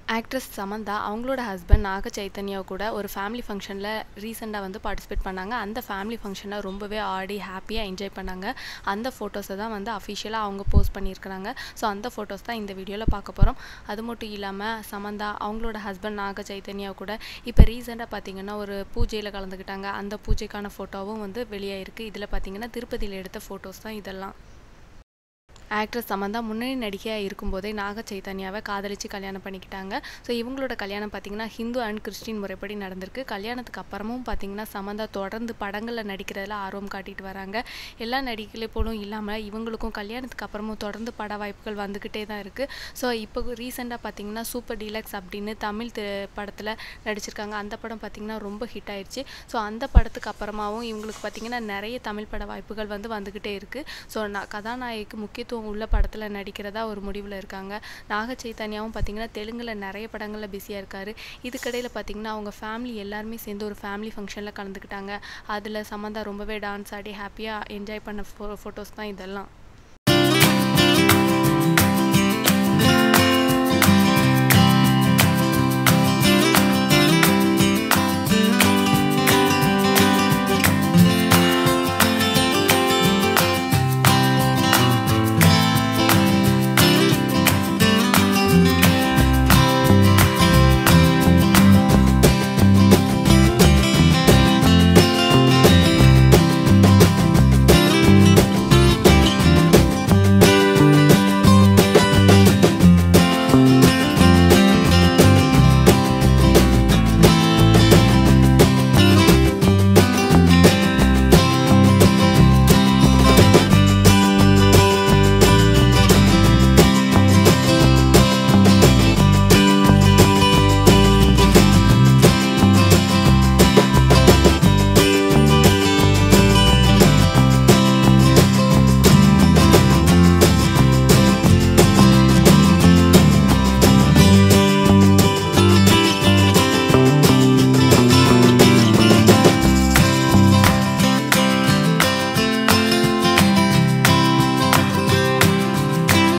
actress Samantha அவங்களோட husband நாக சைத்தன்யா கூட ஒரு ஃபேமிலி ஃபங்க்ஷனில் ரீசெண்டாக வந்து பார்ட்டிசிபேட் பண்ணாங்க அந்த ஃபேமிலி ஃபங்க்ஷனில் ரொம்பவே ஆடி ஹாப்பியாக என்ஜாய் பண்ணாங்க அந்த ஃபோட்டோஸை தான் வந்து அஃபிஷியலாக அவங்க போஸ்ட் பண்ணியிருக்கிறாங்க ஸோ அந்த ஃபோட்டோஸ் தான் இந்த வீடியோவில் பார்க்க போகிறோம் அது மட்டும் இல்லாமல் சமந்தா அவங்களோட ஹஸ்பண்ட் நாக சைத்தன்யா கூட இப்போ ரீசெண்டாக பார்த்தீங்கன்னா ஒரு பூஜையில் கலந்துக்கிட்டாங்க அந்த பூஜைக்கான ஃபோட்டோவும் வந்து வெளியாயிருக்கு இதில் பார்த்தீங்கன்னா திருப்பதியில் எடுத்த ஃபோட்டோஸ் தான் இதெல்லாம் ஆக்ட்ரஸ் சமந்தா முன்னணி நடிகையாக இருக்கும்போதே நாக சைத்தன்யாவை காதலிச்சு கல்யாணம் பண்ணிக்கிட்டாங்க ஸோ இவங்களோட கல்யாணம் பார்த்தீங்கன்னா ஹிந்து அண்ட் கிறிஸ்டின் முறைப்படி நடந்திருக்கு கல்யாணத்துக்கு அப்புறமும் பார்த்தீங்கன்னா சமந்தா தொடர்ந்து படங்களில் நடிக்கிறதுல ஆர்வம் காட்டிட்டு வராங்க எல்லா நடிகளை போலும் இல்லாமல் இவங்களுக்கும் கல்யாணத்துக்கு அப்புறமும் தொடர்ந்து பட வாய்ப்புகள் வந்துக்கிட்டே தான் இருக்குது ஸோ இப்போ ரீசெண்டாக பார்த்தீங்கன்னா சூப்பர் டீலக்ஸ் அப்படின்னு தமிழ் படத்தில் நடிச்சிருக்காங்க அந்த படம் பார்த்தீங்கன்னா ரொம்ப ஹிட் ஆயிடுச்சு ஸோ அந்த படத்துக்கு அப்புறமாவும் இவங்களுக்கு பார்த்தீங்கன்னா நிறைய தமிழ் பட வாய்ப்புகள் வந்து வந்துக்கிட்டே இருக்குது ஸோ நான் கதாநாயகிக்கு முக்கியத்துவம் முக்கியத்துவம் உள்ள படத்தில் நடிக்கிறதா ஒரு முடிவில் இருக்காங்க நாக சைத்தன்யாவும் பார்த்தீங்கன்னா தெலுங்கில் நிறைய படங்களில் பிஸியாக இருக்கார் இதுக்கடையில் பார்த்தீங்கன்னா அவங்க ஃபேமிலி எல்லாருமே சேர்ந்து ஒரு ஃபேமிலி ஃபங்க்ஷனில் கலந்துக்கிட்டாங்க அதில் சம்மந்தா ரொம்பவே டான்ஸ் ஆடி ஹாப்பியாக என்ஜாய் பண்ண ஃபோ ஃபோட்டோஸ் தான் இதெல்லாம்